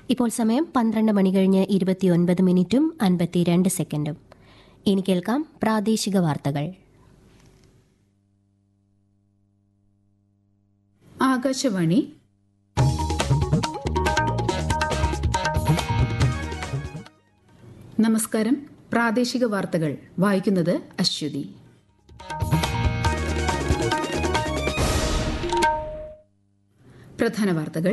ഇപ്പോൾ സമയം പന്ത്രണ്ട് മണി കഴിഞ്ഞ് ഇരുപത്തിയൊൻപത് മിനിറ്റും അൻപത്തിരണ്ട് സെക്കൻഡും ഇനി കേൾക്കാം പ്രാദേശിക വാർത്തകൾ ആകാശവാണി നമസ്കാരം പ്രാദേശിക വാർത്തകൾ വായിക്കുന്നത് അശ്വതി പ്രധാന വാർത്തകൾ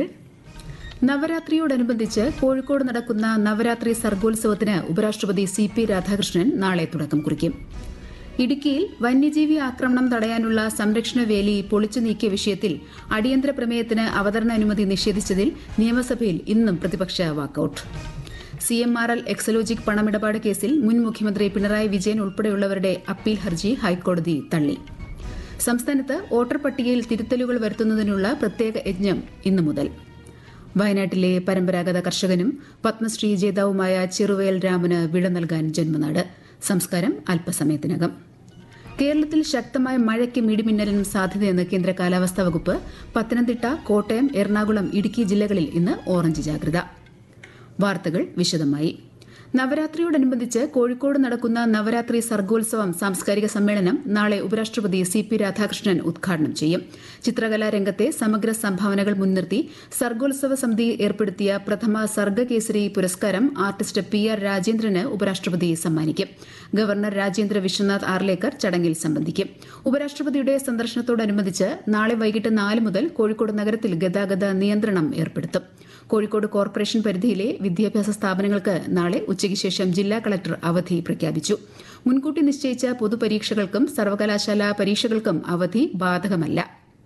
നവരാത്രിയോടനുബന്ധിച്ച് കോഴിക്കോട് നടക്കുന്ന നവരാത്രി സർഗോത്സവത്തിന് ഉപരാഷ്ട്രപതി സി പി രാധാകൃഷ്ണൻ നാളെ തുടക്കം കുറിക്കും ഇടുക്കിയിൽ വന്യജീവി ആക്രമണം തടയാനുള്ള സംരക്ഷണ വേലി പൊളിച്ചു നീക്കിയ വിഷയത്തിൽ അടിയന്തര പ്രമേയത്തിന് അവതരണ അനുമതി നിഷേധിച്ചതിൽ നിയമസഭയിൽ ഇന്നും പ്രതിപക്ഷ walkout C M R L Exalogic പണമിടപാട് കേസിൽ മുൻ മുഖ്യമന്ത്രി പിണറായി വിജയൻ ഉൾപ്പെടെയുള്ളവരുടെ അപ്പീൽ ഹർജി ഹൈക്കോടതി തള്ളി സംസ്ഥാനത്ത് വോട്ടർ പട്ടികയിൽ തിരുത്തലുകൾ വരുത്തുന്നതിനുള്ള പ്രത്യേക യജ്ഞം ഇന്നു മുതൽ വയനാട്ടിലെ പരമ്പരാഗത കർഷകനും പത്മശ്രീ ജേതാവുമായ ചെറുവയൽ രാമന് വിട നൽകാൻ ജന്മനാട് സംസ്കാരം അല്പസമയത്തിനകം കേരളത്തിൽ ശക്തമായ മഴയ്ക്കും ഇടിമിന്നലിനും സാധ്യതയെന്ന് കേന്ദ്ര കാലാവസ്ഥാ വകുപ്പ് പത്തനംതിട്ട കോട്ടയം എറണാകുളം ഇടുക്കി ജില്ലകളിൽ ഇന്ന് ഓറഞ്ച് ജാഗ്രത വാർത്തകൾ വിശദമായി നവരാത്രിയോടനുബന്ധിച്ച് കോഴിക്കോട് നടക്കുന്ന നവരാത്രി സർഗോത്സവം സാംസ്കാരിക സമ്മേളനം നാളെ ഉപരാഷ്ട്രപതി സി പി രാധാകൃഷ്ണൻ ഉദ്ഘാടനം ചെയ്യും ചിത്രകലാ രംഗത്തെ സമഗ്ര സംഭാവനകൾ മുൻനിർത്തി സർഗോത്സവ സമിതി ഏർപ്പെടുത്തിയ പ്രഥമ സർഗകേസരി പുരസ്കാരം ആർട്ടിസ്റ്റ് പി ആർ രാജേന്ദ്രന് ഉപരാഷ്ട്രപതി സമ്മാനിക്കും ഗവർണർ രാജേന്ദ്ര വിശ്വനാഥ് ആർലേക്കർ ചടങ്ങിൽ സംബന്ധിക്കും ഉപരാഷ്ട്രപതിയുടെ സന്ദർശനത്തോടനുബന്ധിച്ച് നാളെ വൈകിട്ട് നാല് മുതൽ കോഴിക്കോട് നഗരത്തിൽ ഗതാഗത നിയന്ത്രണം ഏർപ്പെടുത്തും കോഴിക്കോട് കോർപ്പറേഷൻ പരിധിയിലെ വിദ്യാഭ്യാസ സ്ഥാപനങ്ങൾക്ക് നാളെ ഉച്ചയ്ക്ക് ശേഷം ജില്ലാ കളക്ടർ അവധി പ്രഖ്യാപിച്ചു മുൻകൂട്ടി നിശ്ചയിച്ച പൊതുപരീക്ഷകൾക്കും സർവകലാശാല പരീക്ഷകൾക്കും അവധി ബാധകമല്ല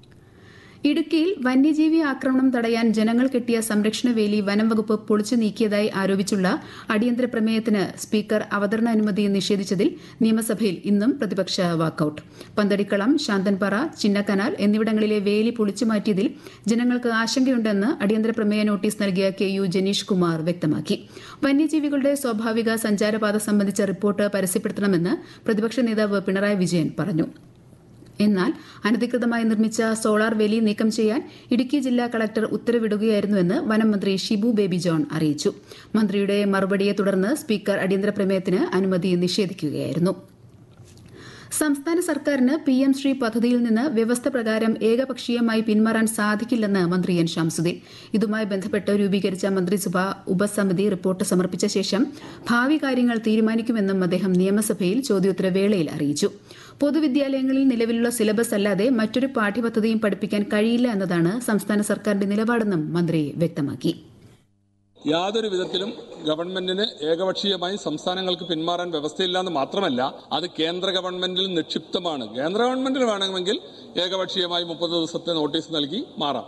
ഇടുക്കിയിൽ വന്യജീവി ആക്രമണം തടയാൻ ജനങ്ങൾ കെട്ടിയ സംരക്ഷണ വേലി വനം വകുപ്പ് പൊളിച്ചു നീക്കിയതായി ആരോപിച്ചുള്ള അടിയന്തര പ്രമേയത്തിന് സ്പീക്കർ അവതരണ അനുമതി നിഷേധിച്ചതിൽ നിയമസഭയിൽ ഇന്നും പ്രതിപക്ഷ വാക്കൌട്ട് പന്തടിക്കളം ശാന്തൻപാറ ചിന്നക്കനാൽ എന്നിവിടങ്ങളിലെ വേലി പൊളിച്ചു മാറ്റിയതിൽ ജനങ്ങൾക്ക് ആശങ്കയുണ്ടെന്ന് അടിയന്തര പ്രമേയ നോട്ടീസ് നൽകിയ കെ യു ജനീഷ് കുമാർ വ്യക്തമാക്കി വന്യജീവികളുടെ സ്വാഭാവിക സഞ്ചാരപാത സംബന്ധിച്ച റിപ്പോർട്ട് പരസ്യപ്പെടുത്തണമെന്ന് പ്രതിപക്ഷ നേതാവ് പിണറായി വിജയൻ പറഞ്ഞു എന്നാൽ അനധികൃതമായി നിർമ്മിച്ച സോളാർ വേലി നീക്കം ചെയ്യാൻ ഇടുക്കി ജില്ലാ കളക്ടർ ഉത്തരവിടുകയായിരുന്നുവെന്ന് വനം മന്ത്രി ഷിബു ബേബി ജോൺ അറിയിച്ചു മന്ത്രിയുടെ മറുപടിയെ തുടർന്ന് സ്പീക്കർ അടിയന്തര പ്രമേയത്തിന് അനുമതി നിഷേധിക്കുകയായിരുന്നു സംസ്ഥാന സർക്കാരിന് പി എം ശ്രീ പദ്ധതിയിൽ നിന്ന് വ്യവസ്ഥ പ്രകാരം ഏകപക്ഷീയമായി പിന്മാറാൻ സാധിക്കില്ലെന്ന് മന്ത്രി എൻ ഷംസുദ്ദീൻ ഇതുമായി ബന്ധപ്പെട്ട് രൂപീകരിച്ച മന്ത്രിസഭ ഉപസമിതി റിപ്പോർട്ട് സമർപ്പിച്ച ശേഷം ഭാവി കാര്യങ്ങൾ തീരുമാനിക്കുമെന്നും അദ്ദേഹം നിയമസഭയിൽ ചോദ്യോത്തരവേളയിൽ അറിയിച്ചു പൊതുവിദ്യാലയങ്ങളിൽ നിലവിലുള്ള സിലബസ് അല്ലാതെ മറ്റൊരു പാഠ്യപദ്ധതിയും പഠിപ്പിക്കാൻ കഴിയില്ല എന്നതാണ് സംസ്ഥാന സർക്കാരിന്റെ നിലപാടെന്നും മന്ത്രി വ്യക്തമാക്കി യാതൊരു വിധത്തിലും ഗവൺമെന്റിന് ഏകപക്ഷീയമായി സംസ്ഥാനങ്ങൾക്ക് പിന്മാറാൻ വ്യവസ്ഥയില്ല എന്ന് മാത്രമല്ല അത് കേന്ദ്ര ഗവൺമെന്റിൽ നിക്ഷിപ്തമാണ് കേന്ദ്ര ഗവൺമെന്റിന് വേണമെങ്കിൽ ഏകപക്ഷീയമായി മുപ്പത് ദിവസത്തെ നോട്ടീസ് നൽകി മാറാം